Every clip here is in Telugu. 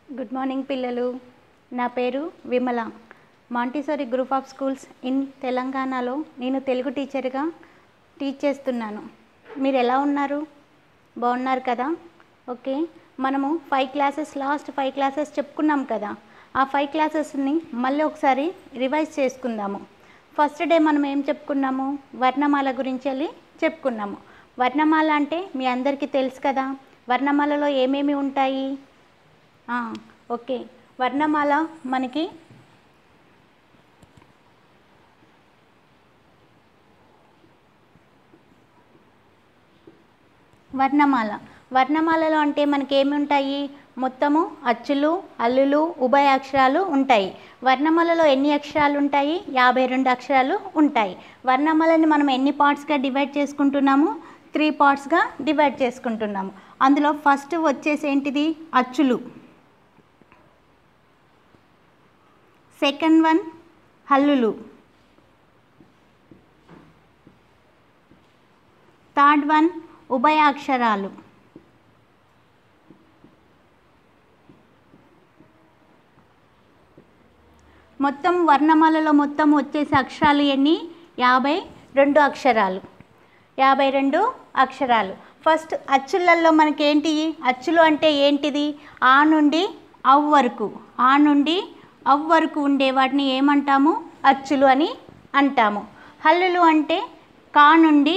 గుడ్ మార్నింగ్ పిల్లలు నా పేరు Vimala Montessori group of schools in తెలంగాణలో నేను తెలుగు టీచర్గా టీచ్ చేస్తున్నాను మీరు ఎలా ఉన్నారు బాగున్నారు కదా ఓకే మనము five classes last five classes చెప్పుకున్నాం కదా ఆ ఫైవ్ క్లాసెస్ని మళ్ళీ ఒకసారి రివైజ్ చేసుకుందాము ఫస్ట్ డే మనం ఏం చెప్పుకున్నాము వర్ణమాల గురించి వెళ్ళి చెప్పుకున్నాము వర్ణమాల అంటే మీ అందరికీ తెలుసు కదా వర్ణమాలలో ఏమేమి ఉంటాయి ఆ, ఓకే వర్ణమాల మనకి వర్ణమాల వర్ణమాలలో అంటే మనకి ఏమి ఉంటాయి మొత్తము అచ్చులు అల్లులు ఉభయ అక్షరాలు ఉంటాయి వర్ణమాలలో ఎన్ని అక్షరాలు ఉంటాయి యాభై రెండు అక్షరాలు ఉంటాయి వర్ణమాలని మనం ఎన్ని పార్ట్స్గా డివైడ్ చేసుకుంటున్నాము త్రీ పార్ట్స్గా డివైడ్ చేసుకుంటున్నాము అందులో ఫస్ట్ వచ్చేసి ఏంటిది అచ్చులు సెకండ్ వన్ హల్లులు థర్డ్ వన్ ఉభయాక్షరాలు మొత్తం వర్ణమాలలో మొత్తం వచ్చేసి అక్షరాలు ఎన్ని యాభై రెండు అక్షరాలు యాభై రెండు అక్షరాలు ఫస్ట్ అచ్చులలో మనకి ఏంటి అచ్చులు అంటే ఏంటిది ఆ నుండి అవ్ వరకు ఆ నుండి అవ్ వరకు ఉండే వాటిని ఏమంటాము అచ్చులు అని అంటాము హల్లులు అంటే కా నుండి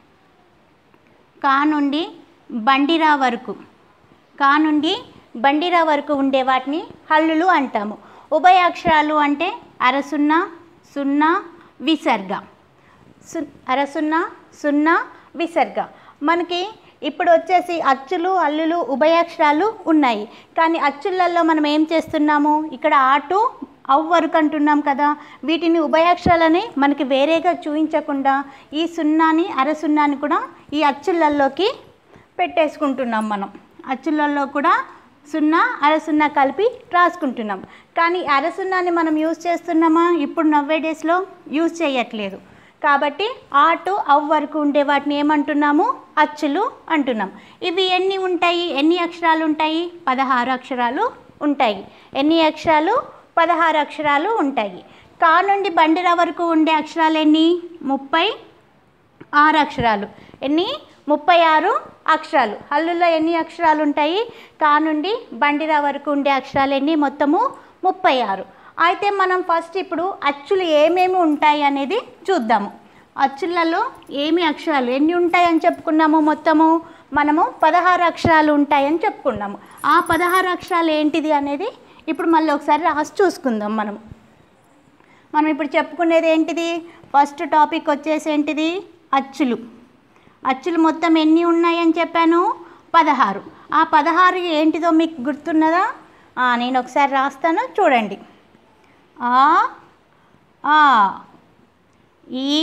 కా నుండి బండిరా వరకు కా నుండి బండిరా వరకు ఉండే వాటిని హల్లులు అంటాము ఉభయాక్షరాలు అంటే అరసున్నా సున్నా విసర్గ సు అరసున్నా సున్నా విసర్గ మనకి ఇప్పుడు వచ్చేసి అచ్చులు అల్లులు ఉభయాక్షరాలు ఉన్నాయి కానీ అచ్చులలో మనం ఏం చేస్తున్నాము ఇక్కడ ఆటు అవ్ వరకు అంటున్నాం కదా వీటిని ఉభయాక్షరాలని మనకి వేరేగా చూపించకుండా ఈ సున్నాని అరసున్నాని కూడా ఈ అచ్చులల్లోకి పెట్టేసుకుంటున్నాం మనం అచ్చులలో కూడా సున్నా అరసున్నా కలిపి రాసుకుంటున్నాం కానీ అరసున్నాని మనం యూజ్ చేస్తున్నామా ఇప్పుడు నవ్వే డేస్లో యూజ్ చేయట్లేదు కాబట్టి ఆ టు అవ్ వరకు ఉండే వాటిని ఏమంటున్నాము అచ్చులు అంటున్నాం ఇవి ఎన్ని ఉంటాయి ఎన్ని అక్షరాలు ఉంటాయి పదహారు అక్షరాలు ఉంటాయి ఎన్ని అక్షరాలు పదహారు అక్షరాలు ఉంటాయి కా నుండి బండిరా వరకు ఉండే అక్షరాలు ఎన్ని ముప్పై ఆరు అక్షరాలు ఎన్ని ముప్పై ఆరు అక్షరాలు హల్లులో ఎన్ని అక్షరాలు ఉంటాయి కా నుండి బండిరా వరకు ఉండే అక్షరాలు ఎన్ని మొత్తము ముప్పై ఆరు అయితే మనం ఫస్ట్ ఇప్పుడు అచ్చులు ఏమేమి ఉంటాయి అనేది చూద్దాము అచ్చులలో ఏమి అక్షరాలు ఎన్ని ఉంటాయని చెప్పుకున్నాము మొత్తము మనము పదహారు అక్షరాలు ఉంటాయని చెప్పుకున్నాము ఆ పదహారు అక్షరాలు ఏంటిది అనేది ఇప్పుడు మళ్ళీ ఒకసారి రాసి చూసుకుందాం మనం మనం ఇప్పుడు చెప్పుకునేది ఏంటిది ఫస్ట్ టాపిక్ వచ్చేసి ఏంటిది అచ్చులు అచ్చులు మొత్తం ఎన్ని ఉన్నాయని చెప్పాను పదహారు ఆ పదహారు ఏంటిదో మీకు గుర్తున్నదా ఆ, నేను ఒకసారి రాస్తాను చూడండి ఆ ఆ ఈ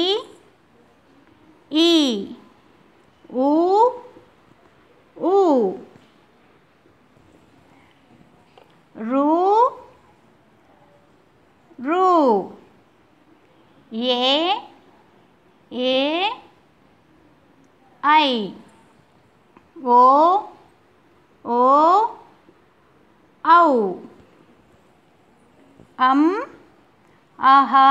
ఈ ఊ ఊ రు రు ఏ ఏ ఐ ఓ ఓ ఔ అమ్ ఆహా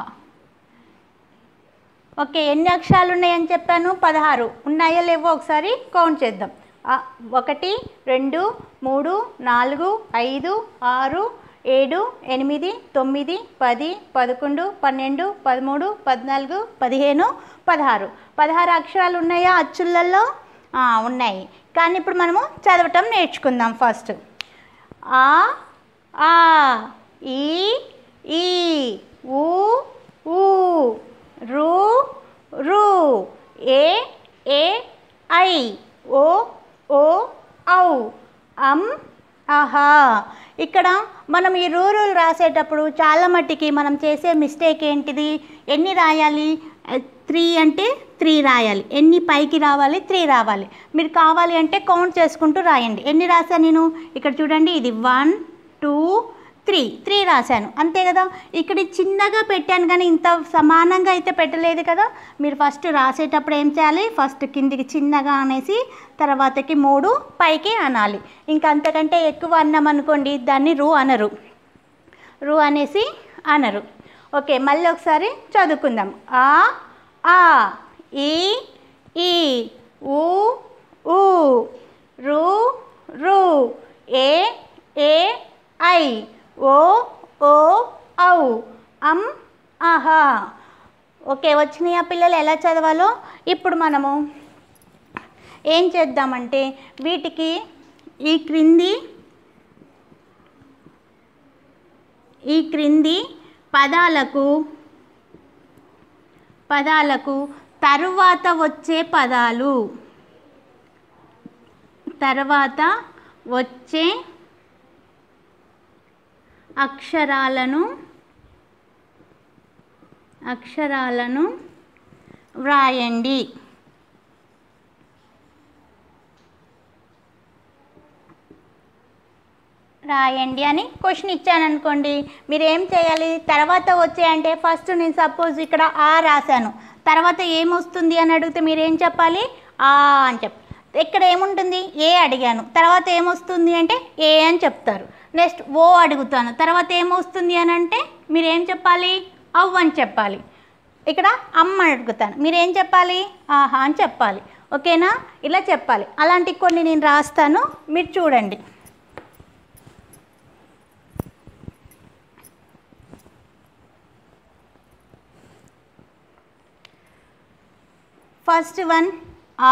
ఓకే ఎన్ని అక్షరాలు ఉన్నాయని చెప్పాను పదహారు ఉన్నాయో లేవో ఒకసారి కౌంట్ చేద్దాం ఆ, ఒకటి రెండు మూడు నాలుగు ఐదు ఆరు ఏడు ఎనిమిది తొమ్మిది పది పదకొండు పన్నెండు పదమూడు పద్నాలుగు పదిహేను పదహారు పదహారు అక్షరాలు ఉన్నాయా అచ్చులలో ఆ, ఉన్నాయి కానీ ఇప్పుడు మనము చదవటం నేర్చుకుందాం ఫస్ట్ ఆ ఆ ఈ ఈ ఊ ఊ రు రు ఏ ఏ ఐ ఓ ఓ ఔ అమ్ ఆహా ఇక్కడ మనం ఈ రూరులు రాసేటప్పుడు చాలా మట్టికి మనం చేసే మిస్టేక్ ఏంటిది ఎన్ని రాయాలి త్రీ అంటే త్రీ రాయాలి ఎన్ని పైకి రావాలి త్రీ రావాలి మీరు కావాలి అంటే కౌంట్ చేసుకుంటూ రాయండి ఎన్ని రాసా నేను ఇక్కడ చూడండి ఇది వన్ టూ త్రీ త్రీ రాశాను అంతే కదా ఇక్కడ చిన్నగా పెట్టాను కానీ ఇంత సమానంగా అయితే పెట్టలేదు కదా మీరు ఫస్ట్ రాసేటప్పుడు ఏం చేయాలి ఫస్ట్ కిందికి చిన్నగా అనేసి తర్వాతకి మూడు పైకి అనాలి ఇంకా అంతకంటే ఎక్కువ అన్నాం అనుకోండి దాన్ని రూ అనరు రూ అనేసి అనరు ఓకే మళ్ళీ ఒకసారి చదువుకుందాం ఆ ఆ ఈ ఈ ఊ ఊ రు రు ఏ ఏ ఐ ఓ ఓ ఔ అం ఆహా ఓకే వచ్చినాయి ఆ పిల్లలు ఎలా చదవాలో ఇప్పుడు మనము ఏం చేద్దామంటే వీటికి ఈ క్రింది ఈ క్రింది పదాలకు పదాలకు తరువాత వచ్చే పదాలు తర్వాత వచ్చే అక్షరాలను అక్షరాలను వ్రాయండి రాయండి అని క్వశ్చన్ ఇచ్చాను అనుకోండి మీరు ఏం చేయాలి తర్వాత వచ్చే అంటే ఫస్ట్ నేను సపోజ్ ఇక్కడ ఆ రాశాను తర్వాత ఏమొస్తుంది అని అడిగితే మీరు ఏం చెప్పాలి ఆ అని చెప్ ఇక్కడ ఏముంటుంది ఏ అడిగాను తర్వాత ఏమొస్తుంది అంటే ఏ అని చెప్తారు నెక్స్ట్ ఓ అడుగుతాను తర్వాత ఏమొస్తుంది అని అంటే మీరు ఏం చెప్పాలి అవ్ అని చెప్పాలి ఇక్కడ అమ్మ అడుగుతాను మీరు ఏం చెప్పాలి ఆహా అని చెప్పాలి ఓకేనా ఇలా చెప్పాలి అలాంటి కొన్ని నేను రాస్తాను మీరు చూడండి ఫస్ట్ వన్ ఆ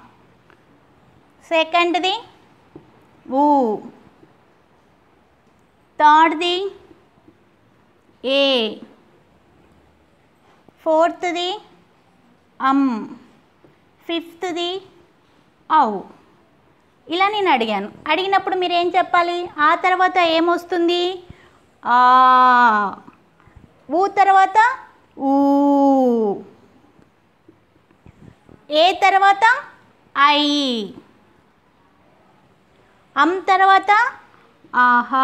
సెకండ్ది ఊ థర్డ్ది ఏ ఫోర్త్ది అమ్ ఫిఫ్త్ది ఔ ఇలా నేను అడిగాను అడిగినప్పుడు మీరు ఏం చెప్పాలి ఆ తర్వాత ఏమొస్తుంది ఆ ఊ తర్వాత ఊ ఏ తర్వాత ఐ అమ్ తర్వాత ఆహా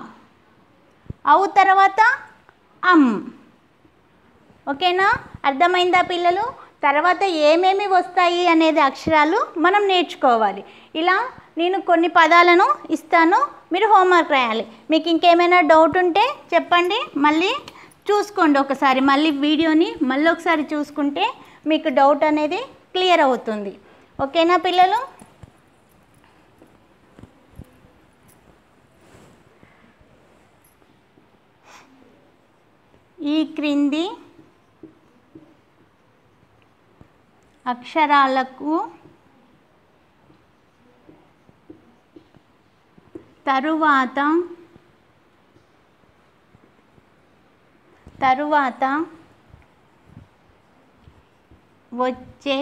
ఔ తర్వాత అమ్ ఓకేనా అర్థమైందా పిల్లలు తర్వాత ఏమేమి వస్తాయి అనేది అక్షరాలు మనం నేర్చుకోవాలి ఇలా నేను కొన్ని పదాలను ఇస్తాను మీరు హోంవర్క్ రాయాలి మీకు ఇంకేమైనా డౌట్ ఉంటే చెప్పండి మళ్ళీ చూసుకోండి ఒకసారి మళ్ళీ వీడియోని మళ్ళీ ఒకసారి చూసుకుంటే మీకు డౌట్ అనేది క్లియర్ అవుతుంది ఓకేనా పిల్లలు ఈ క్రింది అక్షరాలకు తరువాత తరువాత వచ్చే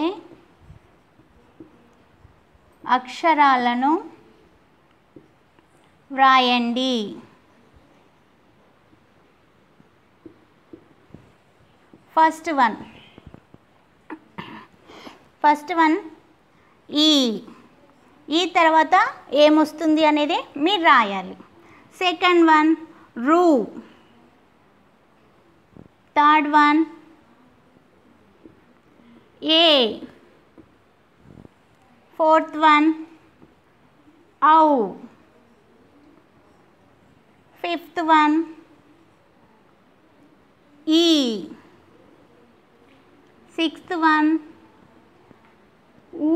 అక్షరాలను వ్రాయండి ఫస్ట్ వన్ ఫస్ట్ వన్ ఈ ఈ తర్వాత ఏమొస్తుంది అనేది మీరు రాయాలి సెకండ్ వన్ రూ థర్డ్ వన్ ఏ ఫోర్త్ వన్ ఔ ఫిఫ్త్ వన్ ఈ సిక్స్త్ వన్ ఊ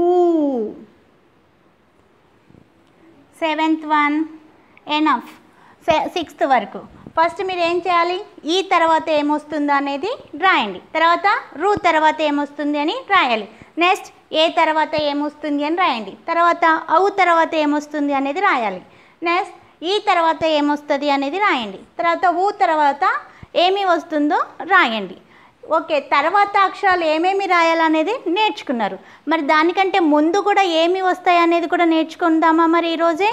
సెవెంత్ వన్ ఎనఫ్ సిక్స్త్ వరకు ఫస్ట్ మీరు ఏం చేయాలి ఈ తర్వాత ఏమొస్తుందో అనేది రాయండి తర్వాత రూ తర్వాత ఏమొస్తుంది అని రాయాలి నెక్స్ట్ ఏ తర్వాత ఏమొస్తుంది అని రాయండి తర్వాత ఔ తర్వాత ఏమొస్తుంది అనేది రాయాలి నెక్స్ట్ ఈ తర్వాత ఏమొస్తుంది అనేది రాయండి తర్వాత ఊ తర్వాత ఏమి వస్తుందో రాయండి ఓకే తర్వాత అక్షరాలు ఏమేమి రాయాలనేది నేర్చుకున్నారు మరి దానికంటే ముందు కూడా ఏమి వస్తాయి అనేది కూడా నేర్చుకుందామా మరి ఈరోజే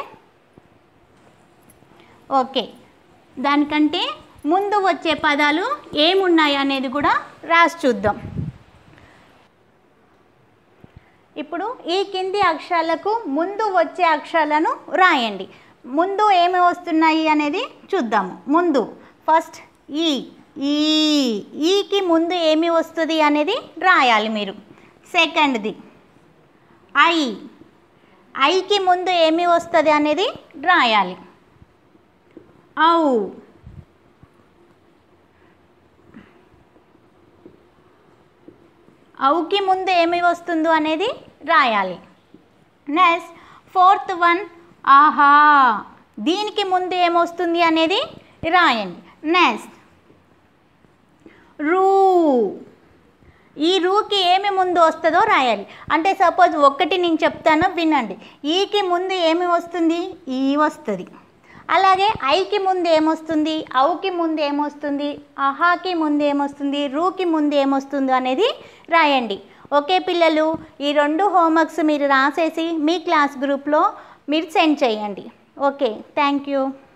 ఓకే దానికంటే ముందు వచ్చే పదాలు ఏమున్నాయి అనేది కూడా రాసి చూద్దాం ఇప్పుడు ఈ కింది అక్షరాలకు ముందు వచ్చే అక్షరాలను రాయండి ముందు ఏమి వస్తున్నాయి అనేది చూద్దాము ముందు ఫస్ట్ ఈ ఈ ఈకి ముందు ఏమి వస్తుంది అనేది రాయాలి మీరు సెకండ్ది ఐ ఐకి ముందు ఏమి వస్తుంది అనేది రాయాలి ఔ ఔకి ముందు ఏమి వస్తుందో అనేది రాయాలి నెక్స్ట్ ఫోర్త్ వన్ ఆహా దీనికి ముందు ఏమొస్తుంది అనేది రాయండి నెక్స్ట్ రూ ఈ రూకి ఏమి ముందు వస్తుందో రాయాలి అంటే సపోజ్ ఒక్కటి నేను చెప్తాను వినండి ఈకి ముందు ఏమి వస్తుంది ఈ వస్తుంది అలాగే ఐకి ముందు ఏమొస్తుంది ఔకి ముందు ఏమొస్తుంది అహాకి ముందు ఏమొస్తుంది రూకి ముందు ఏమొస్తుందో అనేది రాయండి ఓకే పిల్లలు ఈ రెండు హోంవర్క్స్ మీరు రాసేసి మీ క్లాస్ గ్రూప్లో మీరు సెండ్ చేయండి ఓకే థ్యాంక్ యూ